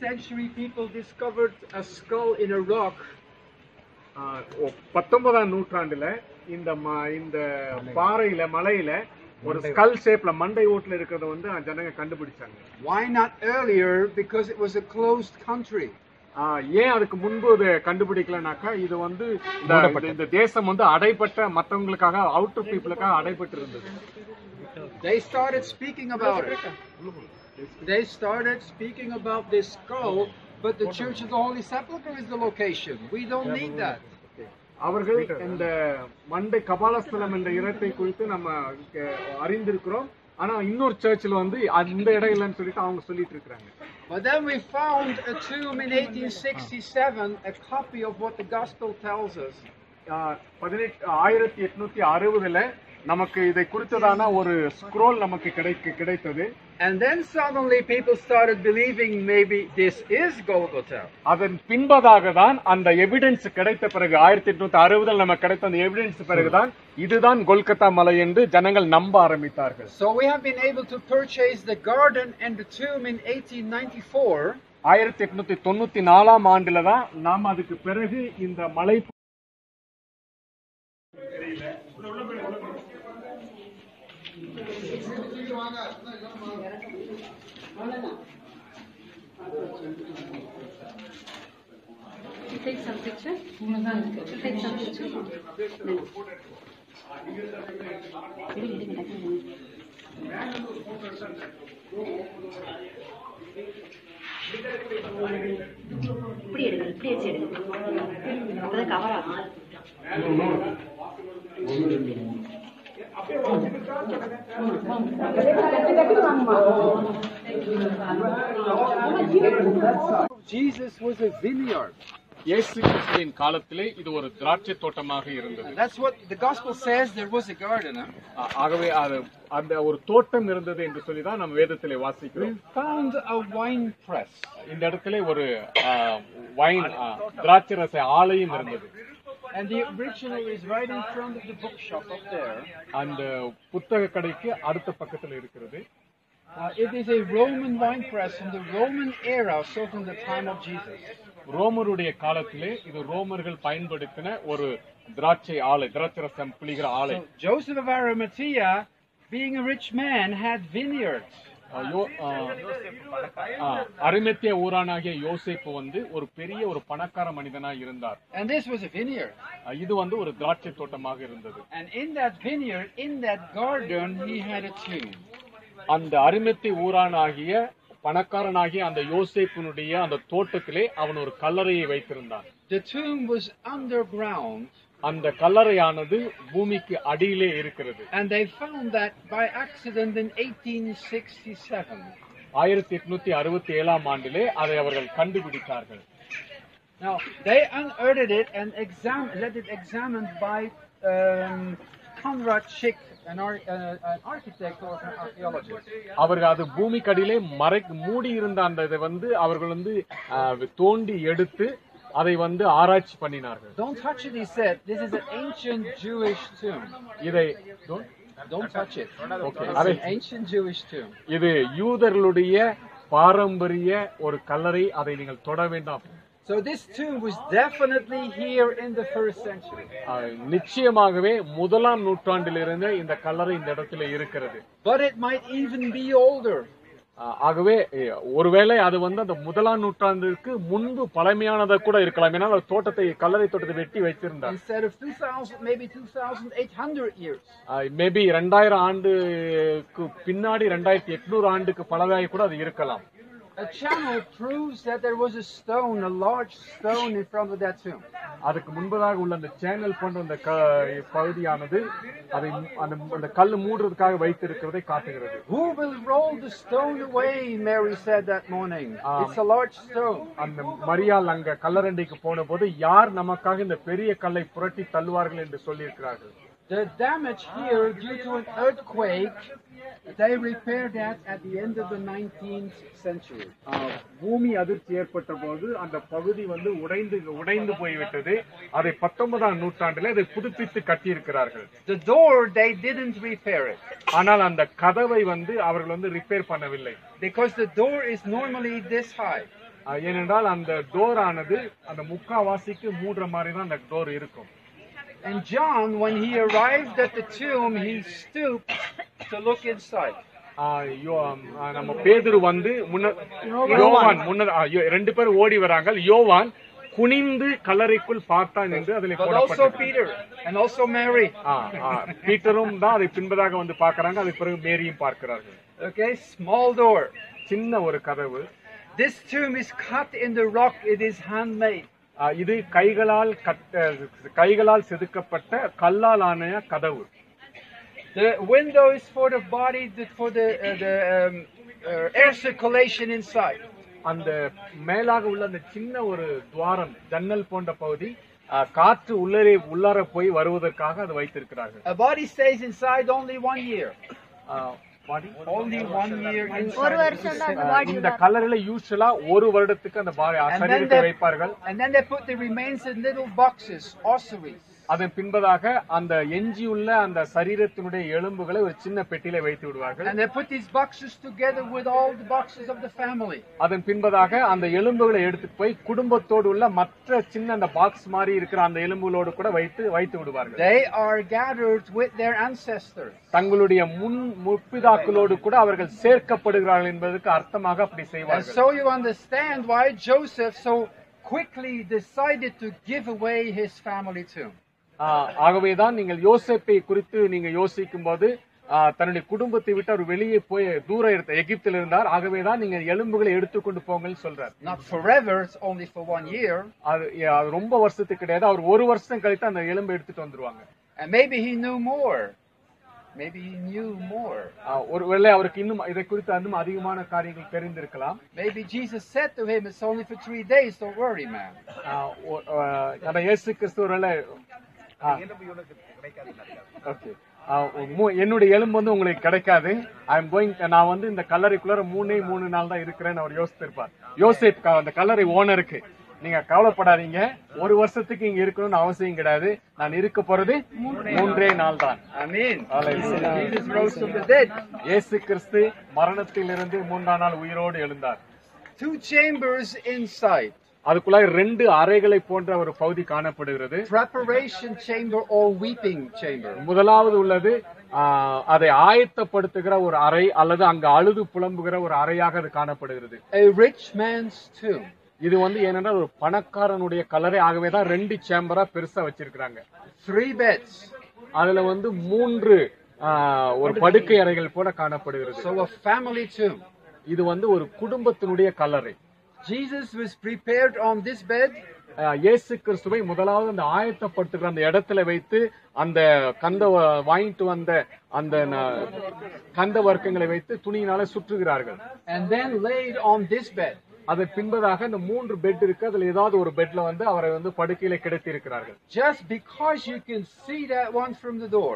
century, people discovered a skull in a rock. ஆஹ் ஒ- பத்தொன்பதாம் நூற்றாண்டுல இந்த ம- இந்த பாறையில மலையில ஒரு ஸ்கல் ஷேப்ல மண்டை ஓட்டுல இருக்கிறத வந்து ஜனங்க கண்டுபிடிச்சாங்க Why not earlier? Because it was a closed country. ஆஹ் ஏன் அதுக்கு முன்பு இதை கண்டுபிடிக்கலனாக்கா இது வந்து இந்த- இந்த- இந்த தேசம் வந்து அடைப்பட்ட மத்தவங்களுக்காக அவுட்டர் பீப்புளுக்காக அடைப்பட்டு இருந்தது They started speaking about it. They started speaking about this skull, but the Church of the Holy Sepulchre is the location. We don't need that. அவர்கள் இந்த மண்டை கபாலஸ்தலம் என்ற இடத்தை குறித்து நம்ம இங்க அறிந்திருக்கிறோம் ஆனா இன்னொரு சர்ச்சில் வந்து அந்த இடம் இல்லைன்னு சொல்லிட்டு அவங்க சொல்லிட்டு இருக்காங்க But then we found a tomb in 1867, a copy of what the Gospel tells us. பதினெட்டு ஆயிரத்தி எட்நூத்தி அறுபதுல நமக்கு இதை குறித்ததான ஒரு ஸ்க்ரோல் நமக்கு கிடைக்க கிடைத்தது And then suddenly people started believing maybe this is Golgotha. அதன் பின்பதாக தான் அந்த எவிடன்ஸ் கிடைத்த பிறகு ஆயிரத்தி எட்நூத்தி அறுபதில் நமக்கு கிடைத்த அந்த எவிடன்ஸ் பிறகுதான் இதுதான் கொல்கத்தா மலை என்று ஜனங்கள் நம்ப ஆரம்பித்தார்கள் So we have been able to purchase the garden and the tomb in 1894. ஆயிரத்தி எட்நூத்தி தொண்ணூத்தி நாலாம் ஆண்டுல தான் நாம் அதுக்கு பிறகு இந்த மலை You take some picture? You take some picture? இப்படி எடுங்க இப்படி வச்சு எடுங்க அப்பதான் கவர் ஆகும் Jesus was a vineyard. இயேசு கிறிஸ்துவின் காலத்திலே இது ஒரு திராட்சை தோட்டமாக இருந்தது And that's what the gospel says there was a garden. Huh? ஆ- ஆகவே அது அந்த ஒரு தோட்டம் இருந்தது என்று சொல்லி தான் நம்ம வேதத்திலே We வாசிக்கிறோம் found a wine press. இந்த இடத்துல ஒரு வைன் திராட்சை ரச ஆலையும் இருந்தது And the original is right in front of the bookshop up there. அந்த புத்தக கடைக்கு அடுத்த பக்கத்துல இருக்கிறது Uh, it is a Roman wine press from the Roman era, so from the time of Jesus. ரோமருடைய காலத்திலே இது ரோமர்கள் பயன்படுத்தின ஒரு திராட்சை ஆலை திராட்சை ரசம் புளிகிற ஆலை So Joseph of Arimathea, being a rich man, had vineyards. ஆ, யோ- ஆ, ஆ, அரிமத்திய ஊரானாகிய யோசேப்பு வந்து ஒரு பெரிய ஒரு பணக்கார மனிதனா இருந்தார் And this was a vineyard. ஆ, இது வந்து ஒரு திராட்சை தோட்டமாக இருந்தது And in that vineyard, in that garden, he had a tomb. அந்த அரிமத்தி ஊரானாகிய பணக்காரனாகிய அந்த யோசேப்பினுடைய அந்த தோட்டத்திலே அவன் ஒரு கல்லறையை வைத்திருந்தான் The tomb was underground, அந்த கல்லறையானது பூமிக்கு அடியிலே இருக்கிறது and they found that by accident in 1867. ஆயிரத்தி எட்நூத்தி அறுபத்தி ஏழாம் ஆண்டிலே அதை அவர்கள் கண்டுபிடித்தார்கள் Now, they unearthed it and exam- let it examined by um, Conrad Schick, an, ar- uh, an architect or an archaeologist. அவர்கள் அது பூமிக்கடியிலே மறை மூடி இருந்த அந்த இதை வந்து அவர்கள் வந்து ஆஹ், தோண்டி எடுத்து அதை வந்து ஆராய்ச்சி பண்ணினார்கள் Don't touch it, he said. This is an ancient Jewish tomb. இதை don't- Don't touch it. Okay. It's அதை- an ancient Jewish tomb. இது யூதர்களுடைய பாரம்பரிய ஒரு கல்லறை அதை நீங்கள் தொட வேண்டாம் So this tomb was definitely here in the first century. ஆஹ், நிச்சயமாகவே முதலாம் நூற்றாண்டிலிருந்து இந்த கல்லறை இந்த இடத்துல இருக்கிறது But it might even be older. ஆஹ், ஆகவே எ- ஒருவேளை அது வந்து அந்த முதலாம் நூற்றாண்டிற்கு முன்பு பழமையானதா கூட இருக்கலாம் ஏன்னா அந்த தோட்டத்தை கல்லறை தோட்டத்தை வெட்டி வைத்திருந்தார் Instead of 2000, maybe 2800 years. Maybe ரெண்டாயிரம் ஆண்டுக்கு பின்னாடி ரெண்டாயிரத்தி எட்நூறு ஆண்டுக்கு பழமையாக கூட அது இருக்கலாம் A channel proves that there was a stone, a large stone in front of that tomb. அதுக்கு முன்பதாக உள்ள அந்த சேனல் போன்ற அந்த க- பகுதியானது அதை மு- அந்த அந்த கல் மூடுறதுக்காக வைத்திருக்கிறதை காட்டுகிறது Who will roll the stone away? Mary said that morning. Um, it's a large stone. அந்த மரியாள் அங்க கல்லரண்டைக்கு போன போது யார் நமக்காக இந்த பெரிய கல்லை புரட்டி தள்ளுவார்கள் என்று சொல்லியிருக்கிறார்கள் The damage here due to an earthquake, they repaired that at the end of the 19th century. ஆஹ், பூமி அதிர்ச்சி ஏற்பட்ட போது அந்த பகுதி வந்து உடைந்து உடைந்து போய்விட்டது அதை பத்தொன்பதாம் நூற்றாண்டில் அதை புதுப்பித்து கட்டியிருக்கிறார்கள் The door, they didn't repair it ஆனால் அந்த கதவை வந்து அவர்கள் வந்து ரிப்பேர் பண்ணவில்லை because the door is normally this high. ஆஹ் ஏனென்றால் அந்த டோர் ஆனது அந்த முக்காவாசிக்கு மூடுற மாதிரி தான் அந்த டோர் இருக்கும் And John, when he arrived at the tomb, he stooped to look inside. ஆஹ் யோ- ஆஹ் நம்ம பேதுரு வந்து முன்ன யோவான் முன்ன ஆஹ் யோ- ரெண்டு பேரும் ஓடி வராங்க யோவான் குனிந்து கல்லறைக்குள் பார்த்தான் என்று அதில் But also போடப்பட்டது Peter and also Mary. ஆஹ் ஆஹ் பீட்டரும் தான் அதை பின்பதாக வந்து பார்க்கறாங்க அதுக்கு பிறகு மேரியும் பார்க்கிறார்கள் Okay, small door. சின்ன ஒரு கதவு This tomb is cut in the rock, it is handmade. ஆஹ் இது கைகளால் கட்ட கைகளால் செதுக்கப்பட்ட கல்லால் ஆன கதவு The window is for the body, the, for the, uh, the um, uh, air circulation inside. அந்த மேலாக உள்ள அந்த சின்ன ஒரு துவாரம் ஜன்னல் போன்ற பகுதி ஆஹ் காற்று உள்ளே உள்ளார போய் வருவதற்காக அது வைத்திருக்கிறார்கள் A body stays inside only one year. Ah body- Only one year ஒரு inside. வருஷம் தான் அந்த ஆஹ் பாடி இந்த கல்லறையில யூஸ்வலா ஒரு வருடத்துக்கு அந்த பா- And then சரீரத்தை they- வைப்பார்கள் And then they put the remains in little boxes, ossuaries. அதன் பின்பதாக அந்த எஞ்சியுள்ள அந்த சரீரத்தினுடைய எலும்புகளை ஒரு சின்ன பெட்டியில வைத்து விடுவார்கள் And they put these boxes together with all the boxes of the family. அதன் பின்பதாக அந்த எலும்புகளை எடுத்துட்டு போய் குடும்பத்தோடு உள்ள மற்ற சின்ன அந்த பாக்ஸ் மாதிரி இருக்கிற அந்த எலும்புகளோடு கூட வைத்து வைத்து விடுவார்கள் They are gathered with their ancestors. தங்களுடைய முன் முற்பிதாக்களோடு கூட அவர்கள் சேர்க்கப்படுகிறார்கள் என்பதற்கு அர்த்தமாக அப்படி And செய்வார்கள் so you understand why Joseph so quickly decided to give away his family tomb. ஆஹ் ஆகவேதான் நீங்கள் யோசேப்பை குறித்து நீங்க யோசிக்கும் போது ஆஹ் தன்னுடைய குடும்பத்தை விட்டு அவர் வெளியே போய் தூரம் இருந்த எகிப்தில் இருந்தார் ஆகவேதான் நீங்க எலும்புகளை எடுத்துக்கொண்டு போங்கன்னு சொல்றார் Not forever, it's only for one year. அது ஏ- அது ரொம்ப வருஷத்துக்கு கிடையாது அவர் ஒரு வருஷம் கழித்து அந்த எலும்பை எடுத்துட்டு வந்துருவாங்க And maybe he knew more. Maybe he knew more. ஆஹ் ஒருவேளை அவருக்கு இன்னும் இதை குறித்து இன்னும் அதிகமான காரியங்கள் தெரிந்திருக்கலாம் Maybe Jesus said to him, It's only for three days, don't worry, man. ஆஹ் ஒ- ஆஹ் ஆனா இயேசு கிறிஸ்து ஒருவேளை ஓகே என்னுடைய எலும்பு வந்து உங்களுக்கு கிடைக்காது ஐ எம் கோயிங் நான் வந்து இந்த கல்லறைக்குள்ளார மூணே மூணு நாள் தான் இருக்கிறேன்னு அவர் யோசித்திருப்பார் யோசிப் அந்த கல்லறை ஓனருக்கு நீங்க கவலைப்படாதீங்க ஒரு வருஷத்துக்கு இங்க இருக்கணும்னு அவசியம் கிடையாது நான் இருக்க போறது மூன்றே நாள் தான் Amen. Hallelujah. Jesus rose from the dead. இயேசு கிறிஸ்து மரணத்திலிருந்து மூன்றாம் நாள் உயிரோடு எழுந்தார் Two chambers inside. அதுக்குள்ள ரெண்டு அறைகளை போன்ற ஒரு பகுதி காணப்படுகிறது Preparation chamber or weeping chamber. முதலாவது உள்ளது ஆஹ், அதை ஆயத்தப்படுத்துகிற ஒரு அறை அல்லது அங்க அழுது புலம்புகிற ஒரு அறையாக அது காணப்படுகிறது A rich man's tomb. இது வந்து ஏனென்றால் ஒரு பணக்காரனுடைய கலரை ஆகவே தான் ரெண்டு சேம்பரா பெருசா வச்சிருக்கிறாங்க Three beds. அதுல வந்து மூன்று ஆஹ், ஒரு படுக்கை அறைகள் போல காணப்படுகிறது So a family tomb. இது வந்து ஒரு குடும்பத்தினுடைய கல்லறை Jesus was prepared on this bed. ஆஹ், இயேசு கிறிஸ்துவை முதலாவது அந்த ஆயத்தப்படுத்துகிற அந்த இடத்துல வைத்து அந்த கந்த வ- வாங்கிட்டு வந்த அந்த ந- கந்த வர்க்கங்களை வைத்து துணியினால சுற்றுகிறார்கள் and then laid on this bed. அதன் பின்பதாக இந்த மூன்று பெட் இருக்கு அதுல ஏதாவது ஒரு பெட்ல வந்து அவரை வந்து படுக்கையில கிடத்தி இருக்கிறார்கள் Just because you can see that one from the door.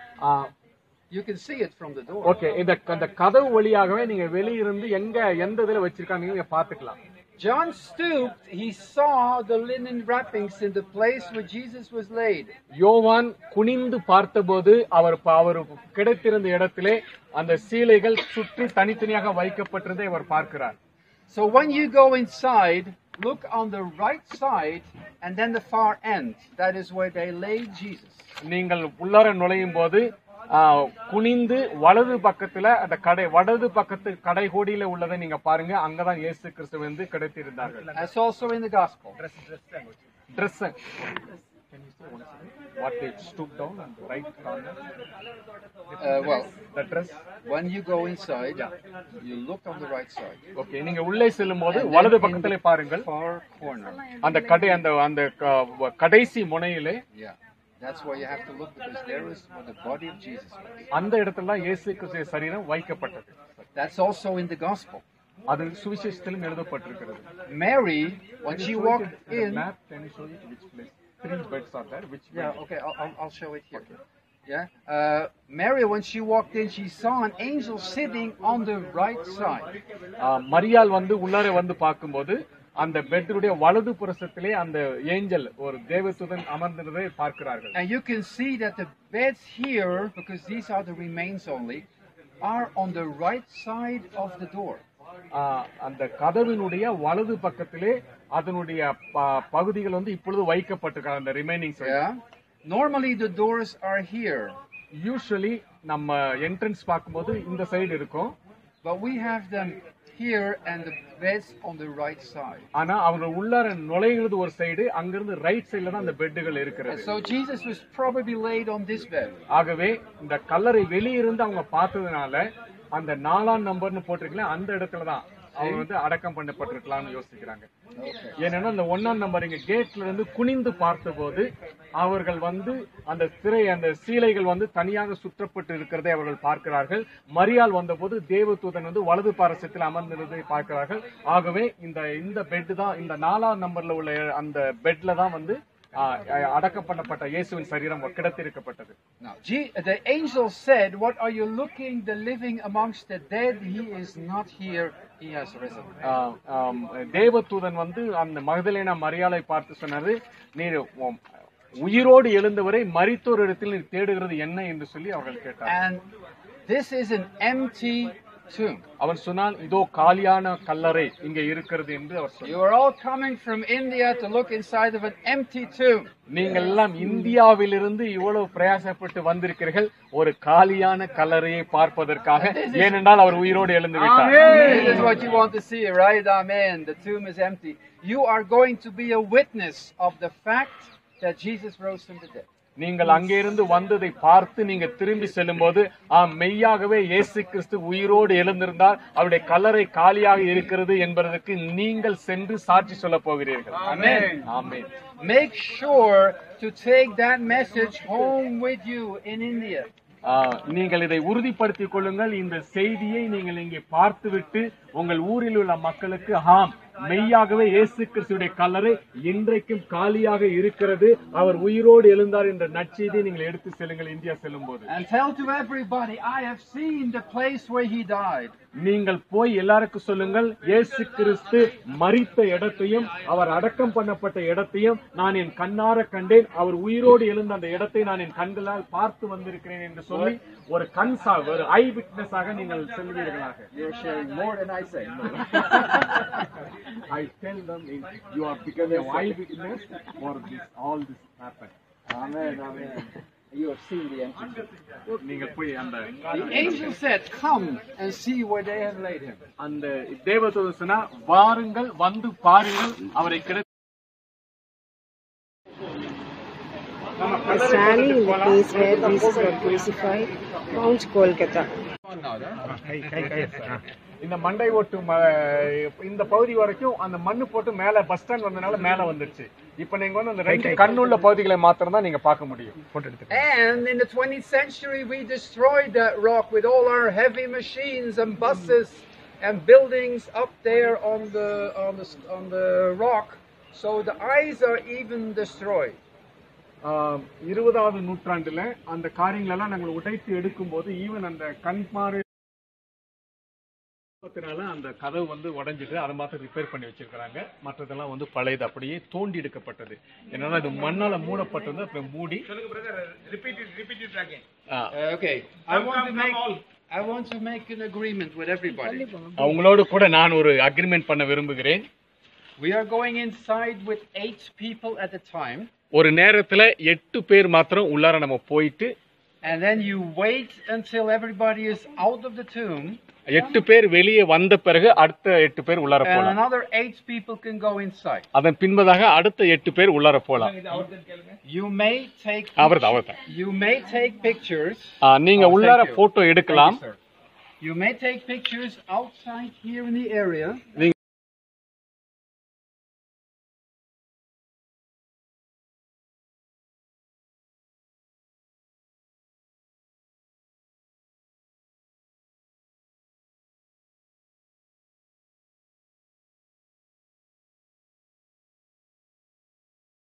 You can see it from the door. Okay இந்த அந்த கதவு வழியாகவே நீங்க வெளியிருந்து எங்க எந்த இதுல வச்சிருக்காங்க நீங்க பாத்துக்கலாம் John stooped, he saw the linen wrappings in the place where Jesus was laid. யோவான் குனிந்து பார்த்தபோது அவர் ப- அவர் கிடைத்திருந்த இடத்திலே அந்த சீலைகள் சுற்றி தனித்தனியாக வைக்கப்பட்டிருந்ததை அவர் பார்க்கிறார் So when you go inside, look on the right side and then the far end. That is where they laid Jesus. நீங்கள் உள்ளார நுழையும் போது ஆ, குனிந்து வலது பக்கத்துல அந்த கடை வலது பக்கத்து கடைகோடியில உள்ளதை நீங்க பாருங்க அங்கதான் இயேசு கிறிஸ்து வந்து கிடைத்திருந்தார்கள் That's also in the gospel. Dress. Can you say once again? What they stoop down and right corner? Uh, well, The dress. when you go inside, you look on the right side. Okay நீங்க உள்ளே செல்லும் போது And then வலது in பக்கத்திலே the பாருங்கள் Far corner. அந்த கடை அந்த அந்த க- கடைசி முனையிலே Yeah. That's where you have to look because there is where the body of Jesus was. அந்த இடத்துல தான் இயேசு கிறிஸ்துவின் சரீரம் வைக்கப்பட்டது That's also in the gospel. அது சுவிசேஷத்திலும் எழுதப்பட்டிருக்கிறது Mary, when she walked in, Map, can you show it which place? Three beds are there. Which Yeah, bed? okay, I'll, I'll, I'll show it here. Yeah, uh, Mary, when she walked in, she saw an angel sitting on the right side. ஆ, மரியாள் வந்து உள்ளார வந்து பார்க்கும்போது அந்த பெட்டுடைய வலது புறசத்திலே அந்த angel ஒரு தேவதூதன் அமர்ந்திருந்ததை பார்க்கிறார்கள் And you can see that the beds here, because these are the remains only, are on the right side of the door. ஆஹ், அந்த கதவினுடைய வலது பக்கத்திலே அதனுடைய ப- பகுதிகள் வந்து இப்பொழுது வைக்கப்பட்டிருக்காங்க அந்த remaining Yeah. Normally the doors are here, usually நம்ம என்ட்ரன்ஸ் பார்க்கும்போது இந்த சைடு இருக்கும் but we have them here and the beds on the right side. ஆனா அவங்க உள்ளார நுழைகிறது ஒரு சைடு அங்கிருந்து ரைட் சைடுல தான் அந்த பெட்டுகள் And இருக்கிறது so Jesus was probably laid on this bed. ஆகவே இந்த கல்லறை வெளியிருந்து அவங்க பார்த்ததுனால அந்த நாலாம் நம்பர்னு போட்டிருக்கல அந்த இடத்துல தான் அவங்க வந்து அடக்கம் பண்ணப்பட்டிருக்கலாம்னு யோசிக்கிறாங்க ஏன்னா இந்த ஒன்னாம் நம்பர் இங்க கேட்ல இருந்து குனிந்து பார்த்தபோது அவர்கள் வந்து அந்த திரை அந்த சீலைகள் வந்து தனியாக சுற்றப்பட்டு இருக்கிறதை அவர்கள் பார்க்கிறார்கள் மரியாள் வந்தபோது தேவதூதன் வந்து வலது பாரசத்தில் அமர்ந்திருந்ததை பார்க்கிறார்கள் ஆகவே இந்த இந்த பெட் தான் இந்த நாலாம் நம்பர்ல உள்ள அந்த பெட்ல தான் வந்து ஆஹ், அடக்கம் பண்ணப்பட்ட இயேசுவின் சரீரம் கிடத்திருக்கப்பட்டது Now, Je- the angel said, What are you looking, the living amongst the dead? He is not here, he has risen. ஆஹ் ஆம், தேவதூதன் வந்து அந்த மகதலேனா மரியாதை பார்த்து சொன்னது நீர் உம், உயிரோடு எழுந்தவரை மரித்தோர் இடத்தில் நீர் தேடுகிறது என்ன என்று சொல்லி அவர்கள் கேட்டார் And this is an empty tomb. அவன் சொன்னான் இதோ காலியான கல்லறை இங்க இருக்கிறது என்று அவர் சொன்னார் You are all coming from India to look inside of an empty tomb. நீங்கள் எல்லாம் இந்தியாவிலிருந்து இவ்வளவு பிரயாசப்பட்டு வந்திருக்கிறீர்கள் ஒரு காலியான கல்லறையை பார்ப்பதற்காக ஏனென்றால் அவர் உயிரோடு எழுந்து விட்டார் This is what you want to see, right? Amen. The tomb is empty. You are going to be a witness of the fact that Jesus rose from the dead. நீங்கள் அங்கே இருந்து வந்ததை பார்த்து நீங்க திரும்பி செல்லும்போது ஆம் மெய்யாகவே இயேசு கிறிஸ்து உயிரோடு எழுந்திருந்தால் அவருடைய கல்லறை காலியாக இருக்கிறது என்பதற்கு நீங்கள் சென்று சாட்சி சொல்ல போகிறீர்கள் Amen. Amen Make sure to take that message home with you in India. ஆ, நீங்கள் இதை உறுதிப்படுத்திக் கொள்ளுங்கள் இந்த செய்தியை நீங்கள் இங்கே பார்த்துவிட்டு உங்கள் ஊரில் உள்ள மக்களுக்கு ஆம் மெய்யாகவே இயேசு கிறிஸ்துடைய கல்லறை இன்றைக்கும் காலியாக இருக்கிறது அவர் உயிரோடு எழுந்தார் என்ற நற்செய்தியை நீங்கள் எடுத்து செல்லுங்கள் இந்தியா செல்லும் போது And tell to everybody, I have seen the place where he died. நீங்கள் போய் எல்லாருக்கும் சொல்லுங்கள் இயேசு கிறிஸ்து மரித்த இடத்தையும் அவர் அடக்கம் பண்ணப்பட்ட இடத்தையும் நான் என் கண்ணார கண்டேன் அவர் உயிரோடு எழுந்த அந்த இடத்தை நான் என் கண்களால் பார்த்து வந்திருக்கிறேன் என்று சொல்லி ஒரு கண் சா ஒரு ஐ விட்னஸ் ஆக நீங்கள் செல்வீர்களாக You're sharing more than I say. I tell them in, you are becoming an eye witness for this all this happened. Amen, amen. You have seen the empty tomb. நீங்கள் போய் அந்த The angel said, Come and see where they have laid him. அந்த தேவதூதன் சொன்னா வாருங்கள் வந்து பாருங்கள் அவரை கிடை We're standing in the place where Jesus was crucified, Mount Kolkata. இந்த மண்டை ஓட்டு ம- இந்த பகுதி வரைக்கும் அந்த மண்ணு போட்டு மேல பஸ் ஸ்டாண்ட் வந்தனால மேல வந்துருச்சு இப்ப நீங்க வந்து அந்த ரெண்டு கண்ணுள்ள பகுதிகளை மாத்திரம் தான் நீங்க பார்க்க முடியும் And in the 20th century, we destroyed that rock with all our heavy machines and buses and buildings up there on the on the on the rock. So the eyes are even destroyed. ஆஹ், இருபதாவது நூற்றாண்டுல அந்த காரியங்கள் எல்லாம் நாங்கள் உடைத்து எடுக்கும் போது even அந்த கண்மாறு னால அந்த கதவு வந்து உடைஞ்சிட்டு அதை மாத்திரம் ரிப்பேர் பண்ணி வச்சிருக்காங்க மற்றதெல்லாம் வந்து பழையது அப்படியே தோண்டி எடுக்கப்பட்டது என்னன்னா இது மண்ணால மூடப்பட்டது அப்புறம் மூடி ஆ, Uh, okay, I want to make I want to make an agreement with everybody. அவங்களோடு கூட நான் ஒரு அக்ரிமெண்ட் பண்ண விரும்புகிறேன் We are going inside with eight people at a time, ஒரு நேரத்துல எட்டு பேர் மாத்திரம் உள்ளார நம்ம போயிட்டு and then you wait until everybody is out of the tomb, எட்டு பேர் வெளியே வந்த பிறகு அடுத்த எட்டு பேர் உள்ளார and போலாம் another eight people can go inside. அதன் பின்பதாக அடுத்த எட்டு பேர் உள்ளார போலாம் You may take அவர்தான் அவர்தான் you may take pictures. ஆ, நீங்க Oh, உள்ளார thank you. போட்டோ எடுக்கலாம் Thank you, sir. You may take pictures outside here in the area. நீங்க